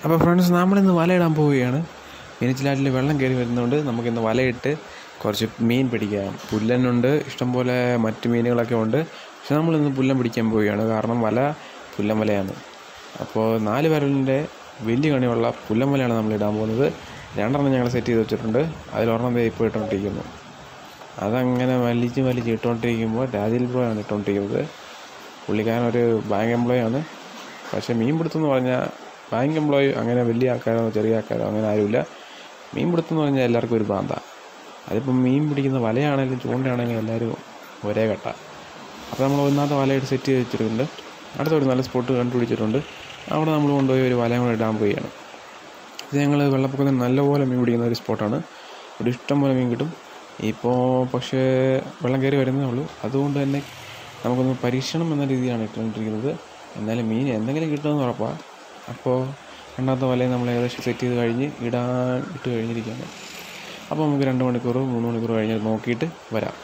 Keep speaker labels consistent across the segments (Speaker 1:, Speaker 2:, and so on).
Speaker 1: അപ്പോൾ ഫ്രണ്ട്സ് നമ്മളിന്ന് വലയിടാൻ പോവുകയാണ് മീനച്ചിലാറ്റിൽ വെള്ളം കയറി വരുന്നതുകൊണ്ട് നമുക്കിന്ന് വലയിട്ട് കുറച്ച് മീൻ പിടിക്കാം പുല്ലനുണ്ട് ഇഷ്ടംപോലെ മറ്റ് മീനുകളൊക്കെ ഉണ്ട് പക്ഷെ നമ്മളിന്ന് പുല്ലൻ പിടിക്കാൻ പോവുകയാണ് കാരണം വല പുല്ലൻ വലയാണ് അപ്പോൾ നാല് വിരലിൻ്റെ വലിയ കണിയുള്ള പുല്ലൻ വലയാണ് നമ്മൾ ഇടാൻ പോകുന്നത് രണ്ടെണ്ണം ഞങ്ങൾ സെറ്റ് ചെയ്ത് വെച്ചിട്ടുണ്ട് അതിലൊരെണ്ണം ദേ ഇപ്പോൾ ഇട്ടുകൊണ്ടിരിക്കുന്നു അതങ്ങനെ വലിച്ച് വലിച്ച് ഇട്ടുകൊണ്ടിരിക്കുമ്പോൾ രാജീൽ ബ്രോ ആണ് ഇട്ടുകൊണ്ടിരിക്കുന്നത് പുള്ളിക്കാരൻ ഒരു ബാങ്ക് എംപ്ലോയി ആണ് പക്ഷേ മീൻ പിടുത്തം എന്ന് പറഞ്ഞാൽ ബാങ്ക് എംപ്ലോയി അങ്ങനെ വലിയ ആൾക്കാരോ ചെറിയ ആൾക്കാരോ അങ്ങനെ ആരുമില്ല മീൻ പിടുത്തം എന്ന് പറഞ്ഞാൽ എല്ലാവർക്കും ഒരു പ്രാന്താണ് അതിപ്പം മീൻ പിടിക്കുന്ന വലയാണെങ്കിലും ചൂണ്ടയാണെങ്കിലും എല്ലാവരും ഒരേ കട്ട അപ്പോൾ നമ്മൾ ഒന്നാമത്തെ വലയിട്ട് സെറ്റ് ചെയ്ത് വെച്ചിട്ടുണ്ട് അടുത്തൊരു നല്ല സ്പോട്ട് കണ്ടുപിടിച്ചിട്ടുണ്ട് അവിടെ നമ്മൾ കൊണ്ടുപോയി ഒരു വലയും കൂടെ ഇടാൻ പോവുകയാണ് ഇത് ഞങ്ങൾ വെള്ളപ്പൊക്കത്തിൽ നല്ലപോലെ മീൻ പിടിക്കുന്ന ഒരു സ്പോട്ടാണ് ഇവിടെ ഇഷ്ടം പോലെ മീൻ കിട്ടും ഇപ്പോൾ പക്ഷേ വെള്ളം കയറി വരുന്നേ ഉള്ളൂ അതുകൊണ്ട് തന്നെ നമുക്കൊന്ന് പരീക്ഷണം എന്ന രീതിയാണ് ഇട്ടുകൊണ്ടിരിക്കുന്നത് എന്നാലും മീൻ എന്തെങ്കിലും കിട്ടുമെന്ന് ഉറപ്പാണ് അപ്പോൾ രണ്ടാമത്തെ വലയും നമ്മൾ ഏകദേശം സെറ്റ് ചെയ്ത് കഴിഞ്ഞ് ഇടാൻ ഇട്ട് കഴിഞ്ഞിരിക്കുകയാണ് അപ്പോൾ നമുക്ക് രണ്ട് മണിക്കൂർ മൂന്ന് മണിക്കൂർ കഴിഞ്ഞ് നോക്കിയിട്ട് വരാം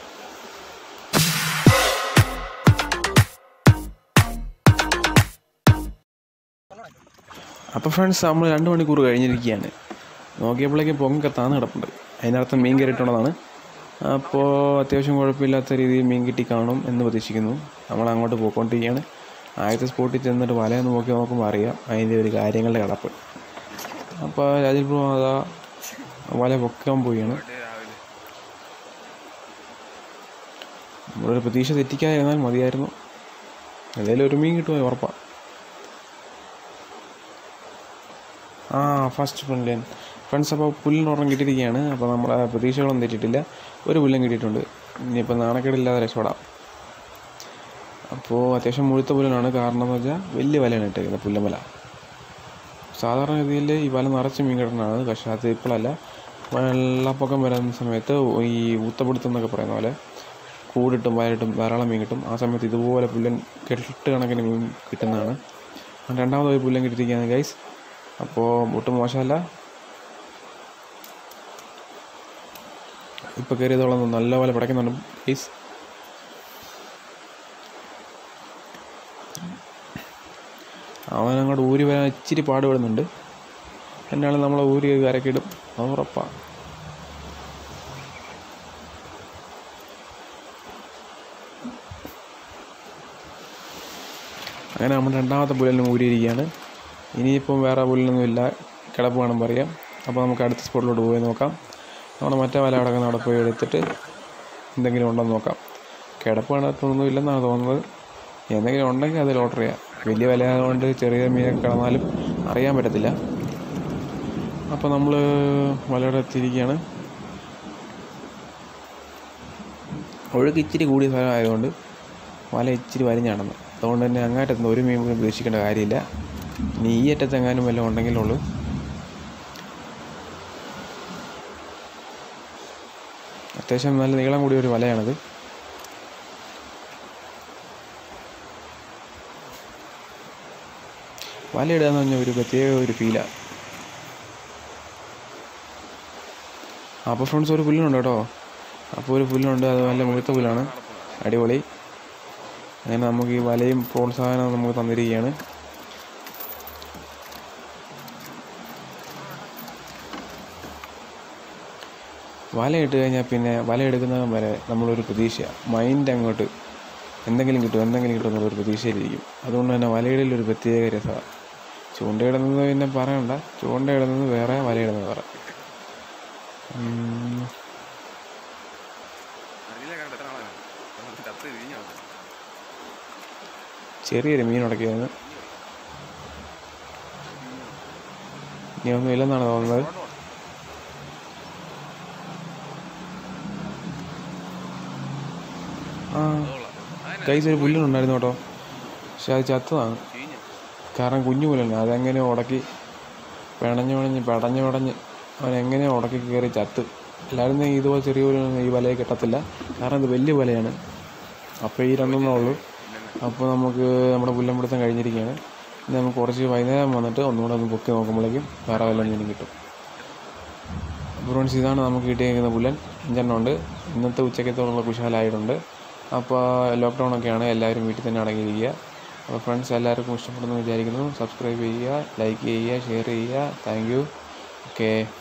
Speaker 1: അപ്പോൾ ഫ്രണ്ട്സ് നമ്മൾ രണ്ട് മണിക്കൂർ കഴിഞ്ഞിരിക്കുകയാണ് നോക്കിയപ്പോഴേക്കും പൊങ്ങൊക്കെ താന്ന് കിടപ്പുണ്ട് അതിനർത്ഥം മീൻ കയറിയിട്ടുള്ളതാണ് അപ്പോൾ അത്യാവശ്യം കുഴപ്പമില്ലാത്ത രീതിയിൽ മീൻ കിട്ടി കാണും എന്ന് പ്രതീക്ഷിക്കുന്നു നമ്മൾ അങ്ങോട്ട് പോയിക്കൊണ്ടിരിക്കുകയാണ് ആദ്യത്തെ സ്പോട്ടിൽ ചെന്നിട്ട് വലയൊന്ന് നോക്കി നോക്കുമ്പോൾ അറിയാം അതിൻ്റെ ഒരു കാര്യങ്ങളുടെ കിടപ്പ് അപ്പോൾ രാജീവ് ബ്രോ അതാ വല പൊക്കാൻ പോവുകയാണ് നമ്മളൊരു പ്രതീക്ഷ തെറ്റിക്കാതിരുന്നാൽ മതിയായിരുന്നു ഏതായാലും ഒരു മീൻ കിട്ടുമോ ഉറപ്പാണ് ആ ഫസ്റ്റ് പുല്ലൻ ഫ്രണ്ട്സ് അപ്പോൾ പുല്ലിന് ഒരെണ്ണം കിട്ടിയിരിക്കുകയാണ് അപ്പോൾ നമ്മുടെ പ്രതീക്ഷകളൊന്നും തെറ്റിയിട്ടില്ല ഒരു പുല്ലൻ കിട്ടിയിട്ടുണ്ട് ഇനിയിപ്പോൾ നാണക്കേടില്ലാതെ രക്ഷപ്പെടാം അപ്പോൾ അത്യാവശ്യം മുഴുത്ത പുല്ലനാണ് കാരണം എന്ന് വെച്ചാൽ വലിയ വലയാണ് ഇട്ടേക്കുന്നത് പുല്ലമല സാധാരണ രീതിയിൽ ഈ വല നിറച്ച് മീൻ കിട്ടുന്നതാണ് പക്ഷേ അത് ഇപ്പോഴല്ല വെള്ളപ്പൊക്കം വരുന്ന സമയത്ത് ഈ ഊത്തപിടുത്തം എന്നൊക്കെ പറയുന്ന പോലെ കൂടിട്ടും വയലിട്ടും ധാരാളം മീൻ കിട്ടും ആ സമയത്ത് ഇതുപോലെ പുല്ലൻ കെട്ട് കണക്കിന് മീൻ കിട്ടുന്നതാണ് രണ്ടാമത് ഒരു പുല്ലൻ കിട്ടിയിരിക്കുകയാണ് ഗൈസ് അപ്പോൾ ഒട്ടും മോശമല്ല ഇപ്പോൾ കയറിയതോളം നല്ലപോലെ പടയ്ക്കുന്നുണ്ട് ഗൈസ് അവൻ അങ്ങോട്ട് ഊരി വരാൻ ഇച്ചിരി പാടുപെടുന്നുണ്ട് എന്നാണ് നമ്മളെ ഊരി കരക്കിടും അത് ഉറപ്പാണ് അങ്ങനെ നമ്മൾ രണ്ടാമത്തെ പുല്ലിനും ഊരിയിരിക്കുകയാണ് ഇനിയിപ്പം വേറെ പുല്ലൊന്നുമില്ല കിടപ്പ് വേണം പറയാം അപ്പോൾ നമുക്ക് അടുത്ത സ്പോട്ടിലോട്ട് പോയി നോക്കാം നമ്മുടെ മറ്റേ വല കിടക്കുന്ന അവിടെ പോയി എടുത്തിട്ട് എന്തെങ്കിലും ഉണ്ടോയെന്ന് നോക്കാം കിടപ്പ് കിടത്തൊന്നും ഇല്ലെന്നാണ് തോന്നുന്നത് എന്തെങ്കിലും ഉണ്ടെങ്കിൽ അതിൽ ഓർഡർ ചെയ്യാം വലിയ വില ആയതുകൊണ്ട് ചെറിയ മീനൊക്കെ കിടന്നാലും അറിയാൻ പറ്റത്തില്ല അപ്പോൾ നമ്മൾ വലയുടെ എത്തിയിരിക്കുകയാണ് ഒഴുക്ക് ഇച്ചിരി കൂടിയ സ്ഥലം ആയതുകൊണ്ട് വല ഇച്ചിരി വലിഞ്ഞാണെന്ന് അതുകൊണ്ട് തന്നെ അങ്ങാറ്റത്തുനിന്ന് ഒരു മീൻ പോലും പ്രതീക്ഷിക്കേണ്ട കാര്യമില്ല ഇനി ഈ അറ്റത്തെങ്ങാനും വല്ലതും ഉണ്ടെങ്കിലുള്ളൂ അത്യാവശ്യം നല്ല നീളം കൂടിയ ഒരു വലയാണിത് വലയിടുക എന്ന് പറഞ്ഞാൽ ഒരു പ്രത്യേക ഒരു ഫീലാണ് അപ്പോൾ ഫ്രണ്ട്സ് ഒരു പുല്ലുണ്ട് കേട്ടോ അപ്പോൾ ഒരു പുല്ലുണ്ട് അത് നല്ല മുഴുത്ത പുല്ലാണ് അടിപൊളി അങ്ങനെ നമുക്ക് ഈ വലയും പ്രോത്സാഹനവും നമുക്ക് തന്നിരിക്കുകയാണ് വല ഇട്ട് കഴിഞ്ഞാൽ പിന്നെ വല എടുക്കുന്നതും വരെ നമ്മളൊരു പ്രതീക്ഷയാണ് മൈൻഡ് അങ്ങോട്ട് എന്തെങ്കിലും കിട്ടും എന്തെങ്കിലും കിട്ടും എന്നുള്ളൊരു പ്രതീക്ഷയിലിരിക്കും അതുകൊണ്ട് തന്നെ വലയിടൽ ഒരു പ്രത്യേക രസമാണ് ചൂണ്ടയിടുന്നത് പിന്നെ പറയണ്ട ചൂണ്ടയിടുന്നത് വേറെ വലയിടുന്നത് വേറെ ഉം. ചെറിയൊരു മീൻ ഉടക്കിയതെന്ന് ഇനി ഒന്നും ഇല്ലെന്നാണ് തോന്നുന്നത് ആ കൈസ് ഒരു പുല്ലുണ്ടായിരുന്നു കേട്ടോ പക്ഷെ അത് ചത്തതാണ് കാരണം കുഞ്ഞു പുല്ലല്ല അതെങ്ങനെ ഉടക്കി പിണഞ്ഞ് പിണഞ്ഞ് പടഞ്ഞ് പടഞ്ഞ് അവൻ എങ്ങനെ ഉടക്കി കയറി ചത്ത് എല്ലാവരും ഇതുപോലെ ചെറിയ പുല്ലൊന്നും ഈ വലയെ കിട്ടത്തില്ല കാരണം ഇത് വലിയ വലയാണ് അപ്പോൾ ഈ രണ്ടെണ്ണേ ഉള്ളൂ അപ്പോൾ നമുക്ക് നമ്മുടെ പുല്ലൻ പിടുത്തം കഴിഞ്ഞിരിക്കുകയാണ് ഇനി നമുക്ക് കുറച്ച് വൈകുന്നേരം വന്നിട്ട് ഒന്നുകൂടെ ഒന്ന് പൊക്കി നോക്കുമ്പോഴേക്കും വേറെ വല്ല മീനും കിട്ടും അപ്പോൾ ഫ്രണ്ട്സ് ഇതാണ് നമുക്ക് കിട്ടിയിരിക്കുന്ന പുല്ലൻ അഞ്ചെണ്ണം ഉണ്ട് ഇന്നത്തെ ഉച്ചക്കത്തോടുള്ള കുശാലായിട്ടുണ്ട് അപ്പോൾ ലോക്ക്ഡൗൺ ഒക്കെയാണ് എല്ലാവരും വീട്ടിൽ തന്നെ അടങ്ങിയിരിക്കുക അപ്പോൾ ഫ്രണ്ട്സ് എല്ലാവർക്കും ഇഷ്ടപ്പെടുന്നു വിചാരിക്കുന്നു സബ്സ്ക്രൈബ് ചെയ്യുക ലൈക്ക് ചെയ്യുക ഷെയർ ചെയ്യുക താങ്ക് യു ഓക്കേ